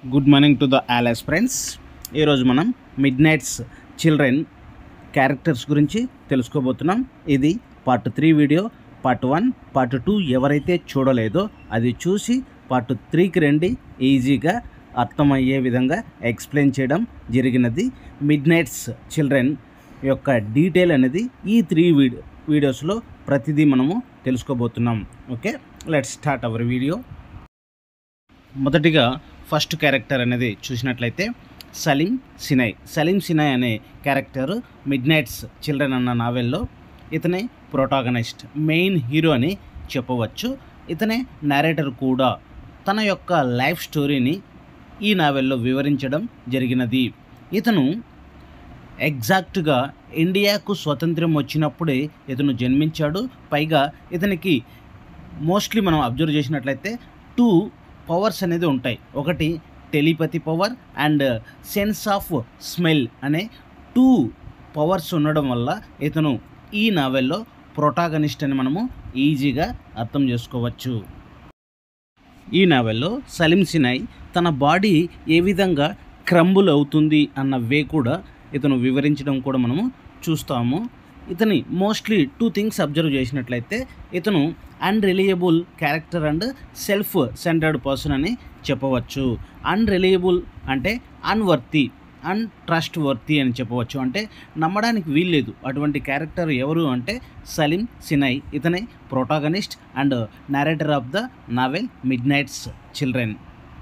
good morning to the all friends ఈరోజు మనం midnight's children characters గురించి తెలుసుకోబోతున్నాం ఇది part three video part one part two ఎవరైతే చూడలేదో అది చూసి పార్ట్ త్రీకి రండి ఈజీగా అర్థమయ్యే విధంగా ఎక్స్ప్లెయిన్ చేయడం జరిగినది మిడ్ నైట్స్ చిల్డ్రన్ యొక్క డీటెయిల్ అనేది ఈ త్రీ వీడియో వీడియోస్లో ప్రతిదీ మనము తెలుసుకోబోతున్నాం okay let start our video మొదటిగా ఫస్ట్ క్యారెక్టర్ అనేది చూసినట్లయితే సలీం సినాయ్ సలీం సినాయ్ అనే క్యారెక్టర్ మిడ్ నైట్స్ చిల్డ్రన్ అన్న నావెల్లో ఇతనే ప్రోటాగనిస్ట్ మెయిన్ హీరో అని చెప్పవచ్చు ఇతనే narrator కూడా తన యొక్క లైఫ్ స్టోరీని ఈ నావెల్లో వివరించడం జరిగినది ఇతను ఎగ్జాక్ట్గా ఇండియాకు స్వతంత్రం వచ్చినప్పుడే ఇతను జన్మించాడు పైగా ఇతనికి మోస్ట్లీ మనం అబ్జర్వ్ చేసినట్లయితే టూ పవర్స్ అనేది ఉంటాయి ఒకటి telepathy power and sense of smell అనే టూ పవర్స్ ఉండడం వల్ల ఇతను ఈ నావెల్లో ప్రొటాగనిస్ట్ అని మనము ఈజీగా అర్థం చేసుకోవచ్చు ఈ నావెల్లో సలీం సినాయ్ తన బాడీ ఏ విధంగా క్రంబుల్ అవుతుంది అన్న వే కూడా ఇతను వివరించడం కూడా మనము చూస్తాము ఇతని మోస్ట్లీ టూ థింగ్స్ అబ్జర్వ్ చేసినట్లయితే ఇతను unreliable character and self centred person అని చెప్పవచ్చు అన్రిలయబుల్ అంటే అన్వర్తి అన్ ట్రస్ట్ వర్తి అని చెప్పవచ్చు అంటే నమ్మడానికి వీల్లేదు అటువంటి క్యారెక్టర్ ఎవరు అంటే సలీం సినై ఇతనే protagonist and narrator of the novel midnight's children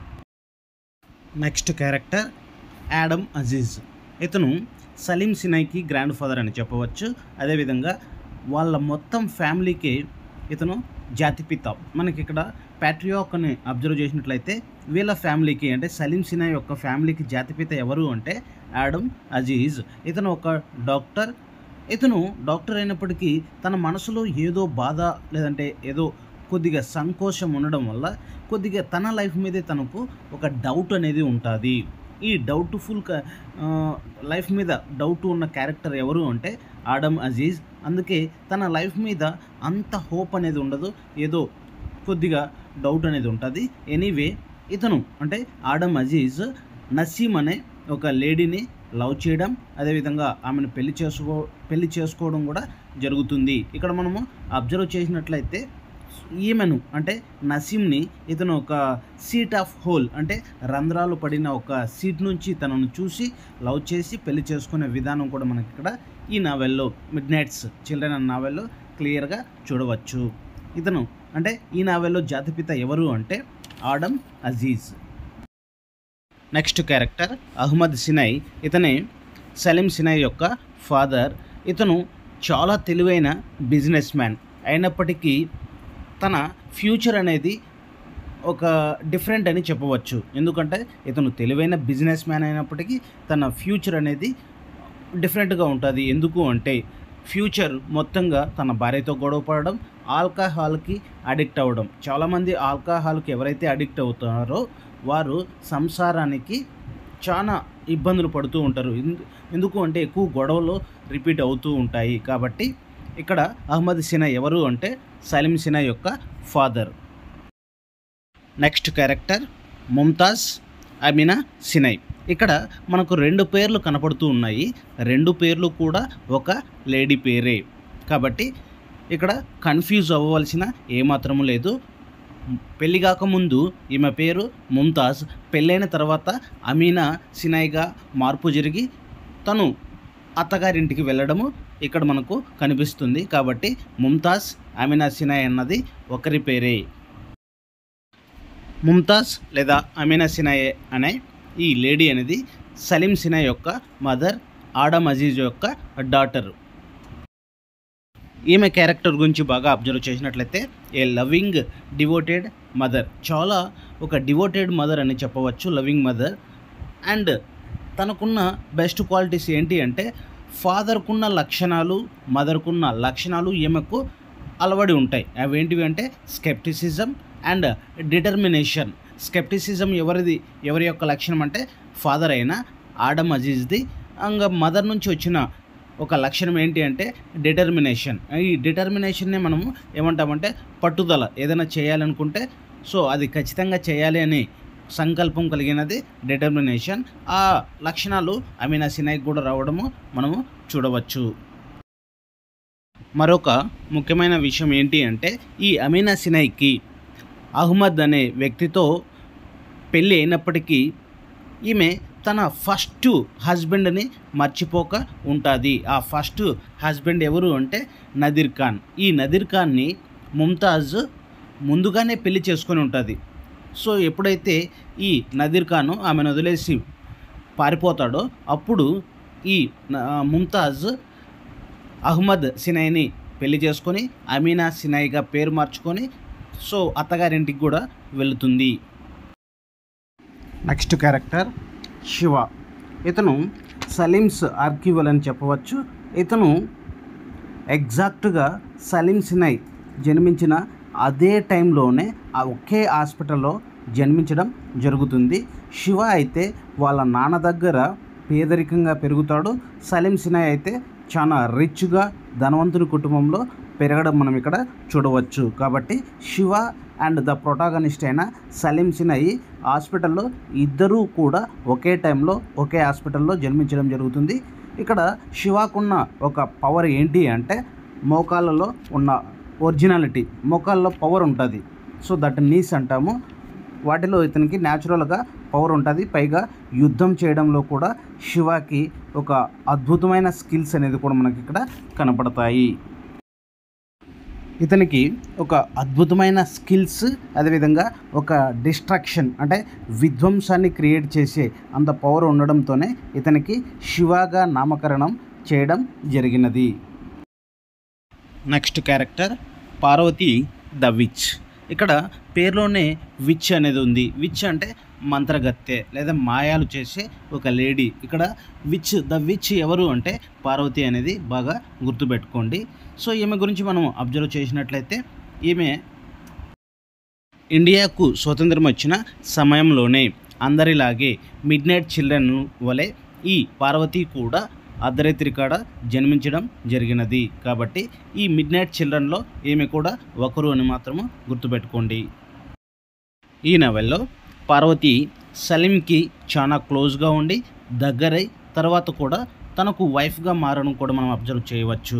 next character Adam Aziz ఇతను సలీం సినైకి గ్రాండ్ ఫాదర్ అని చెప్పవచ్చు అదేవిధంగా వాళ్ళ మొత్తం ఫ్యామిలీకి ఇతను జాతిపిత మనకి ఇక్కడ ప్యాట్రియాక్ అని అబ్జర్వ్ చేసినట్లయితే వీళ్ళ ఫ్యామిలీకి అంటే సలీం సినా యొక్క ఫ్యామిలీకి జాతిపిత ఎవరు అంటే యాడమ్ అజీజ్ ఇతను ఒక డాక్టర్ ఇతను డాక్టర్ అయినప్పటికీ తన మనసులో ఏదో బాధ లేదంటే ఏదో కొద్దిగా సంకోచం ఉండడం వల్ల కొద్దిగా తన లైఫ్ మీదే తనకు ఒక డౌట్ అనేది ఉంటుంది ఈ డౌట్ఫుల్ లైఫ్ మీద డౌట్ ఉన్న క్యారెక్టర్ ఎవరు అంటే ఆడమ్ అజీజ్ అందుకే తన లైఫ్ మీద అంత హోప్ అనేది ఉండదు ఏదో కొద్దిగా డౌట్ అనేది ఉంటుంది ఎనీవే ఇతను అంటే ఆడమ్ అజీజ్ నసీం అనే ఒక లేడీని లవ్ చేయడం అదేవిధంగా ఆమెను పెళ్లి చేసుకో పెళ్లి చేసుకోవడం కూడా జరుగుతుంది ఇక్కడ మనము అబ్జర్వ్ చేసినట్లయితే ఈమెను అంటే నసీంని ఇతను ఒక సీట్ ఆఫ్ హోల్ అంటే రంధ్రాలు పడిన ఒక సీట్ నుంచి తనను చూసి లవ్ చేసి పెళ్లి చేసుకునే విధానం కూడా మనకి ఇక్కడ ఈ నావెల్లో మిడ్ నైట్స్ చిల్డ్రన్ అన్న నావెల్లో క్లియర్గా చూడవచ్చు ఇతను అంటే ఈ నావెల్లో జాతిపిత ఎవరు అంటే ఆడమ్ అజీజ్ నెక్స్ట్ క్యారెక్టర్ అహ్మద్ సినై ఇతనే సలీం సినై యొక్క ఫాదర్ ఇతను చాలా తెలివైన బిజినెస్ మ్యాన్ అయినప్పటికీ తన ఫ్యూచర్ అనేది ఒక డిఫరెంట్ అని చెప్పవచ్చు ఎందుకంటే ఇతను తెలివైన బిజినెస్ మ్యాన్ అయినప్పటికీ తన ఫ్యూచర్ అనేది డిఫరెంట్గా ఉంటుంది ఎందుకు అంటే ఫ్యూచర్ మొత్తంగా తన భార్యతో గొడవ పడడం ఆల్కహాల్కి అడిక్ట్ అవ్వడం చాలామంది ఆల్కహాల్కి ఎవరైతే అడిక్ట్ అవుతారో వారు సంసారానికి చాలా ఇబ్బందులు పడుతూ ఉంటారు ఎందు- ఎందుకు అంటే ఎక్కువ గొడవలు రిపీట్ అవుతూ ఉంటాయి కాబట్టి ఇక్కడ అహ్మద్ సినా ఎవరు అంటే సలీం సినా యొక్క father next character Mumtaz Amina Sinai ఇక్కడ మనకు రెండు పేర్లు కనపడుతూ ఉన్నాయి రెండు పేర్లు కూడా ఒక లేడీ పేరే కాబట్టి ఇక్కడ కన్ఫ్యూజ్ అవ్వవలసిన ఏమాత్రము లేదు పెళ్లి కాకముందు ఈమె పేరు ముంతాజ్ పెళ్ళైన తర్వాత అమీనా సినాయిగా మార్పు జరిగి తను అత్తగారింటికి వెళ్ళడము ఇక్కడ మనకు కనిపిస్తుంది కాబట్టి ముంతాజ్ అమీనా సినాయ్ అన్నది ఒకరి పేరే ముంతాజ్ లేదా అమీనా సినాయ్ అనే ఈ లేడీ అనేది సలీం సినాయ్ యొక్క మదర్ ఆడమ్ అజీజ్ యొక్క డాటర్ ఈమె క్యారెక్టర్ గురించి బాగా అబ్జర్వ్ చేసినట్లయితే ఏ లవింగ్ డివోటెడ్ మదర్ చాలా ఒక డివోటెడ్ మదర్ అని చెప్పవచ్చు లవింగ్ మదర్ అండ్ తనకున్న బెస్ట్ క్వాలిటీస్ ఏంటి అంటే ఫాదర్కున్న లక్షణాలు మదర్కున్న లక్షణాలు ఈమెకు అలవడి ఉంటాయి అవి ఏంటివి అంటే స్కెప్టిసిజం అండ్ డిటర్మినేషన్ స్కెప్టిసిజం ఎవరిది ఎవరి యొక్క లక్షణం అంటే ఫాదర్ అయిన ఆడమ్ అజీజ్ది ఇంకా మదర్ నుంచి వచ్చిన ఒక లక్షణం ఏంటి అంటే డిటర్మినేషన్ ఈ డిటర్మినేషన్నే మనము ఏమంటామంటే పట్టుదల ఏదైనా చేయాలనుకుంటే సో అది ఖచ్చితంగా చేయాలి అని సంకల్పం కలిగినది డిటర్మినేషన్ ఆ లక్షణాలు అమీనా సినాయికి కూడా రావడము మనము చూడవచ్చు మరొక ముఖ్యమైన విషయం ఏంటి అంటే ఈ అమీనా సినాయికి అహ్మద్ అనే వ్యక్తితో పెళ్ళి అయినప్పటికీ ఈమె తన ఫస్ట్ హస్బెండ్ని మర్చిపోక ఉంటుంది ఆ ఫస్ట్ హస్బెండ్ ఎవరు అంటే నదీర్ ఖాన్ ఈ నదీర్ ఖాన్ని ముంతాజ్ ముందుగానే పెళ్లి చేసుకొని ఉంటుంది సో ఎప్పుడైతే ఈ నదీర్ ఖాన్ ఆమెను వదిలేసి పారిపోతాడో అప్పుడు ఈ న- ముంతాజ్ అహ్మద్ సినాయిని పెళ్లి చేసుకొని అమీనా సినాయిగా పేరు మార్చుకొని సో అత్తగారింటికి కూడా వెళుతుంది నెక్స్ట్ క్యారెక్టర్ శివ ఇతను సలీమ్స్ ఆర్కివల్ అని చెప్పవచ్చు ఇతను ఎగ్జాక్ట్గా సలీం సినై జన్మించిన అదే టైంలోనే ఆ ఒకే హాస్పిటల్లో జన్మించడం జరుగుతుంది శివ అయితే వాళ్ళ నాన్న దగ్గర పేదరికంగా పెరుగుతాడు సలీం సినై అయితే చాలా రిచ్గా ధనవంతుని కుటుంబంలో పెరగడం మనం ఇక్కడ చూడవచ్చు కాబట్టి శివ అండ్ ద ప్రొటాగనిస్ట్ అయిన సలీం సినై హాస్పిటల్లో ఇద్దరూ కూడా ఒకే టైంలో ఒకే హాస్పిటల్లో జన్మించడం జరుగుతుంది ఇక్కడ శివాకున్న ఒక పవర్ ఏంటి అంటే మోకాళ్ళలో ఉన్న ఒరిజినాలిటీ మోకాల్లో పవర్ ఉంటుంది సో దట్ నీస్ అంటాము వాటిలో ఇతనికి న్యాచురల్గా పవర్ ఉంటుంది పైగా యుద్ధం చేయడంలో కూడా శివాకి ఒక అద్భుతమైన స్కిల్స్ అనేది కూడా మనకి ఇక్కడ కనపడతాయి ఇతనికి ఒక అద్భుతమైన స్కిల్స్ అదేవిధంగా ఒక డిస్ట్రాక్షన్ అంటే విధ్వంసాన్ని క్రియేట్ చేసే అంత పవర్ ఉండడంతోనే ఇతనికి శివాగా నామకరణం చేయడం జరిగినది next character Parvati the witch ఇక్కడ పేరులోనే విచ్ అనేది ఉంది విచ్ అంటే మంత్రగత్తె లేదా మాయాలు చేసే ఒక లేడీ ఇక్కడ విచ్ ద విచ్ ఎవరు అంటే పార్వతి అనేది బాగా గుర్తుపెట్టుకోండి సో ఈమె గురించి మనం అబ్జర్వ్ చేసినట్లయితే ఈమె ఇండియాకు స్వతంత్రం వచ్చిన సమయంలోనే అందరిలాగే మిడ్ నైట్ చిల్డ్రన్ వలె ఈ పార్వతి కూడా అర్ధరాత్రి కాడ జన్మించడం జరిగినది కాబట్టి ఈ మిడ్ నైట్ చిల్డ్రన్లో ఈమె కూడా ఒకరు అని మాత్రము గుర్తుపెట్టుకోండి ఈ నవెల్లో పార్వతి సలీంకి చాలా క్లోజ్గా ఉండి దగ్గరై తర్వాత కూడా తనకు వైఫ్గా మారడం కూడా మనం అబ్జర్వ్ చేయవచ్చు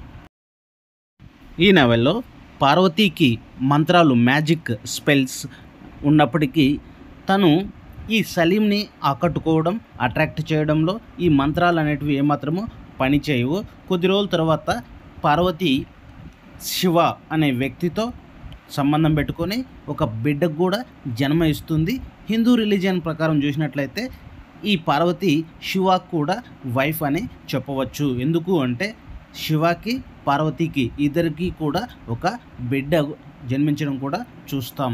ఈ నవెల్లో పార్వతీకి మంత్రాలు మ్యాజిక్ స్పెల్స్ ఉన్నప్పటికీ తను ఈ సలీంని ఆకట్టుకోవడం అట్రాక్ట్ చేయడంలో ఈ మంత్రాలు అనేటివి ఏమాత్రము పనిచేయవు కొద్ది రోజుల తర్వాత పార్వతి శివ అనే వ్యక్తితో సంబంధం పెట్టుకొని ఒక బిడ్డకు కూడా జన్మ ఇస్తుంది హిందూ రిలీజియన్ ప్రకారం చూసినట్లయితే ఈ పార్వతి శివాకు కూడా వైఫ్ అని చెప్పవచ్చు ఎందుకు అంటే శివకి పార్వతికి ఇద్దరికి కూడా ఒక బిడ్డ జన్మించడం కూడా చూస్తాం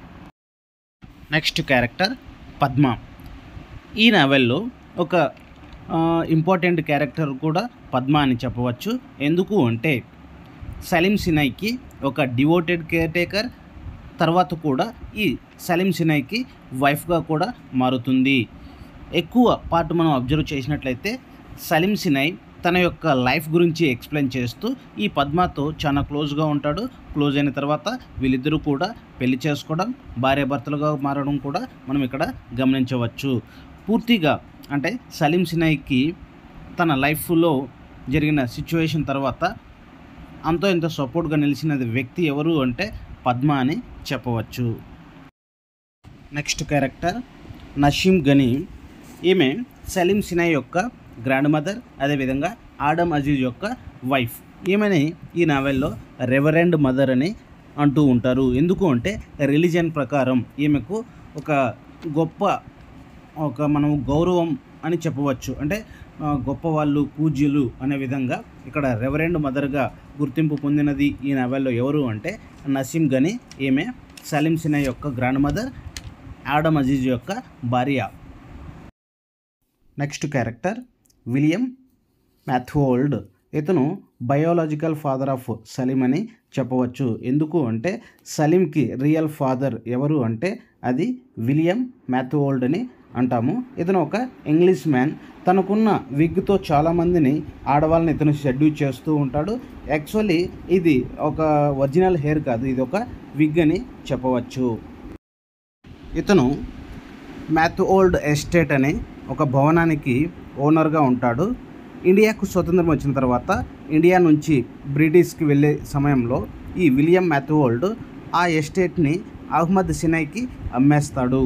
నెక్స్ట్ క్యారెక్టర్ పద్మ ఈ నవెల్లో ఒక ఇంపార్టెంట్ క్యారెక్టర్ కూడా పద్మ అని చెప్పవచ్చు ఎందుకు అంటే సలీం సినైకి ఒక డివోటెడ్ కేర్ టేకర్ తర్వాత కూడా ఈ సలీం సినైకి వైఫ్గా కూడా మారుతుంది ఎక్కువ పార్ట్ మనం అబ్జర్వ్ చేసినట్లయితే సలీం సినై తన యొక్క లైఫ్ గురించి ఎక్స్ప్లెయిన్ చేస్తూ ఈ పద్మతో చాలా క్లోజ్గా ఉంటాడు క్లోజ్ అయిన తర్వాత వీళ్ళిద్దరూ కూడా పెళ్లి చేసుకోవడం భార్యాభర్తలుగా మారడం కూడా మనం ఇక్కడ గమనించవచ్చు పూర్తిగా అంటే సలీం సినాయికి తన లైఫ్లో జరిగిన సిచ్యువేషన్ తర్వాత అంతో ఇంత సపోర్ట్గా నిలిచినది వ్యక్తి ఎవరు అంటే పద్మ అని చెప్పవచ్చు నెక్స్ట్ క్యారెక్టర్ నషీం గని ఈమె సలీం సినాయ్ యొక్క గ్రాండ్ మదర్ అదేవిధంగా ఆడమ్ అజీజ్ యొక్క వైఫ్ ఈమెని ఈ నావెల్లో రెవరెండ్ మదర్ అని అంటూ ఉంటారు ఎందుకు అంటే రిలీజియన్ ప్రకారం ఈమెకు ఒక గొప్ప ఒక మనం గౌరవం అని చెప్పవచ్చు అంటే ఆ, గొప్పవాళ్ళు పూజ్యులు అనే విధంగా ఇక్కడ రెవరెండ్ మదర్గా గుర్తింపు పొందినది ఈ నవెల్లో ఎవరు అంటే నసీం గని ఈమె సలీం సినా యొక్క గ్రాండ్ మదర్ ఆడమ్ అజీజ్ యొక్క భార్య నెక్స్ట్ క్యారెక్టర్ విలియం మ్యాథ్వోల్డ్ ఇతను బయోలాజికల్ ఫాదర్ ఆఫ్ సలీం అని చెప్పవచ్చు ఎందుకు అంటే సలీంకి రియల్ ఫాదర్ ఎవరు అంటే అది విలియం మ్యాథ్వోల్డ్ అని అంటాము ఇతను ఒక ఇంగ్లీష్ మ్యాన్ తనకున్న విగ్తో చాలామందిని ఆడవాళ్ళని ఇతను షెడ్యూల్ చేస్తూ ఉంటాడు యాక్చువల్లీ ఇది ఒక ఒరిజినల్ హెయిర్ కాదు ఇది ఒక విగ్ అని చెప్పవచ్చు ఇతను మ్యాథ్ ఓల్డ్ ఎస్టేట్ అనే ఒక భవనానికి ఓనర్గా ఉంటాడు ఇండియాకు స్వతంత్రం వచ్చిన తర్వాత ఇండియా నుంచి బ్రిటిష్కి వెళ్ళే సమయంలో ఈ విలియం మ్యాథ్ఓల్డ్ ఆ ఎస్టేట్ని అహ్మద్ సినైకి అమ్మేస్తాడు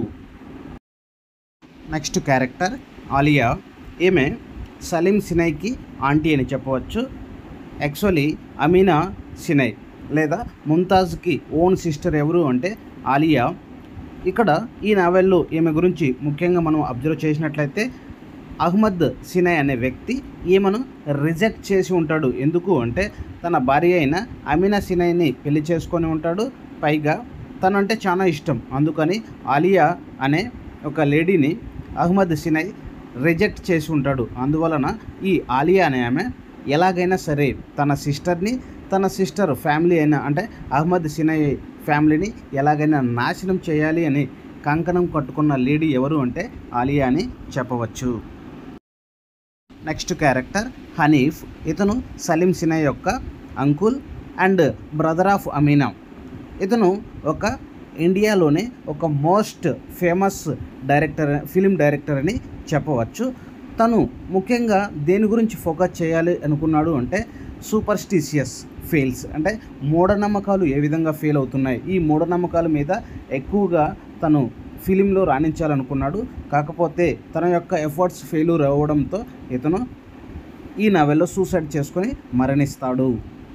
నెక్స్ట్ క్యారెక్టర్ ఆలియా ఈమె సలీం సినైకి ఆంటీ అని చెప్పవచ్చు యాక్చువల్లీ అమీనా సినై లేదా ముంతాజ్కి ఓన్ సిస్టర్ ఎవరు అంటే ఆలియా ఇక్కడ ఈ నావెల్లో ఈమె గురించి ముఖ్యంగా మనం అబ్జర్వ్ చేసినట్లయితే అహ్మద్ సినై అనే వ్యక్తి ఈమెను రిజెక్ట్ చేసి ఉంటాడు ఎందుకు అంటే తన భార్య అయిన అమీనా సినైని పెళ్లి చేసుకొని ఉంటాడు పైగా తనంటే చాలా ఇష్టం అందుకని ఆలియా అనే ఒక లేడీని అహ్మద్ సినై రిజెక్ట్ చేసి ఉంటాడు అందువలన ఈ ఆలియా అనే ఆమె ఎలాగైనా సరే తన సిస్టర్ని తన సిస్టర్ ఫ్యామిలీ అయిన అంటే అహ్మద్ సినై ఫ్యామిలీని ఎలాగైనా నాశనం చేయాలి అని కంకణం కట్టుకున్న లేడీ ఎవరు అంటే ఆలియా అని చెప్పవచ్చు నెక్స్ట్ క్యారెక్టర్ హనీఫ్ ఇతను సలీం సినై యొక్క uncle and brother of Amina ఇతను ఒక ఇండియాలోనే ఒక most famous director film director అని చెప్పవచ్చు తను ముఖ్యంగా దేని గురించి ఫోకస్ చేయాలి అనుకున్నాడు అంటే సూపర్స్టిషియస్ ఫెయిల్స్ అంటే మూఢనమ్మకాలు ఏ విధంగా ఫెయిల్ అవుతున్నాయి ఈ మూఢనమ్మకాల మీద ఎక్కువగా తను ఫిలింలో రాణించాలనుకున్నాడు కాకపోతే తన యొక్క ఎఫర్ట్స్ ఫెయిల్యూర్ అవ్వడంతో ఇతను ఈ నవెల్లో సూసైడ్ చేసుకొని మరణిస్తాడు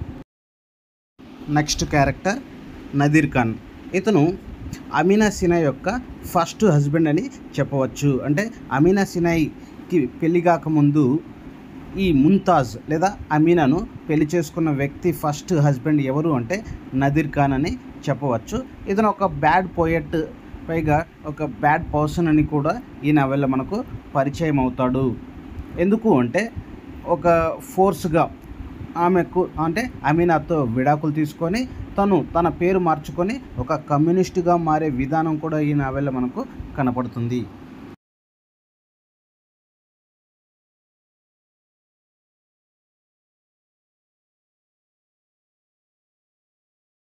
నెక్స్ట్ క్యారెక్టర్ నదీర్ ఖాన్ ఇతను అమీనా సినాయ్ యొక్క ఫస్ట్ హస్బెండ్ అని చెప్పవచ్చు అంటే అమీనా సినాయ్కి పెళ్లి కాకముందు ఈ ముంతాజ్ లేదా అమీనాను పెళ్లి చేసుకున్న వ్యక్తి ఫస్ట్ హస్బెండ్ ఎవరు అంటే నదీర్ ఖాన్ అని చెప్పవచ్చు ఇతను ఒక బ్యాడ్ పోయట్ పైగా ఒక బ్యాడ్ పర్సన్ అని కూడా ఈ నవెల్లో మనకు పరిచయం అవుతాడు ఎందుకు అంటే ఒక ఫోర్స్గా ఆమెకు అంటే అమీనాతో విడాకులు తీసుకొని తను తన పేరు మార్చుకొని ఒక కమ్యూనిస్ట్గా మారే విధానం కూడా ఈ నవెల్లో మనకు కనపడుతుంది